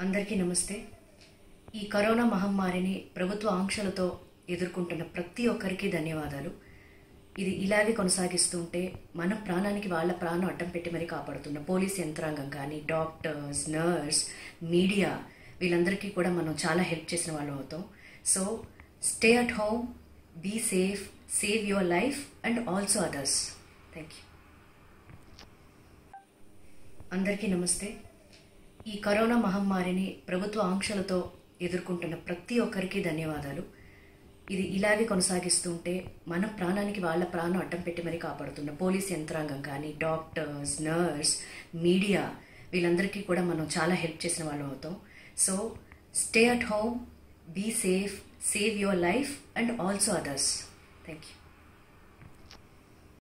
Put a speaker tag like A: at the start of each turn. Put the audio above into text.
A: అందరికీ నమస్తే ఈ కరోనా మహమ్మారిని ప్రభుత్వ ఆంక్షలతో ఎదుర్కొంటున్న ప్రతి ఒక్కరికి ధన్యవాదాలు ఇది ఇలాగే కొనసాగిస్తూ ఉంటే మన ప్రాణానికి వాళ్ళ ప్రాణం అడ్డం పెట్టి మరీ కాపాడుతున్న పోలీస్ యంత్రాంగం కానీ డాక్టర్స్ నర్స్ మీడియా వీళ్ళందరికీ కూడా మనం చాలా హెల్ప్ చేసిన వాళ్ళం అవుతాం so stay at home be safe save your life and also others thank you అందరికీ నమస్తే ఈ కరోనా మహమ్మారిని ప్రభుత్వ ఆంక్షలతో ఎదుర్కొంటున్న ప్రతి ఒక్కరికి ధన్యవాదాలు ఇది ఇలాగే కొనసాగిస్తూ ఉంటే మన ప్రాణానికి వాళ్ళ ప్రాణం అడ్డం పెట్టి మరీ కాపాడుతున్న పోలీస్ యంత్రాంగం కానీ డాక్టర్స్ నర్స్ మీడియా వీళ్ళందరికీ కూడా మనం చాలా హెల్ప్ చేసిన వాళ్ళం అవుతాం so stay at home be safe save your life and also others thank you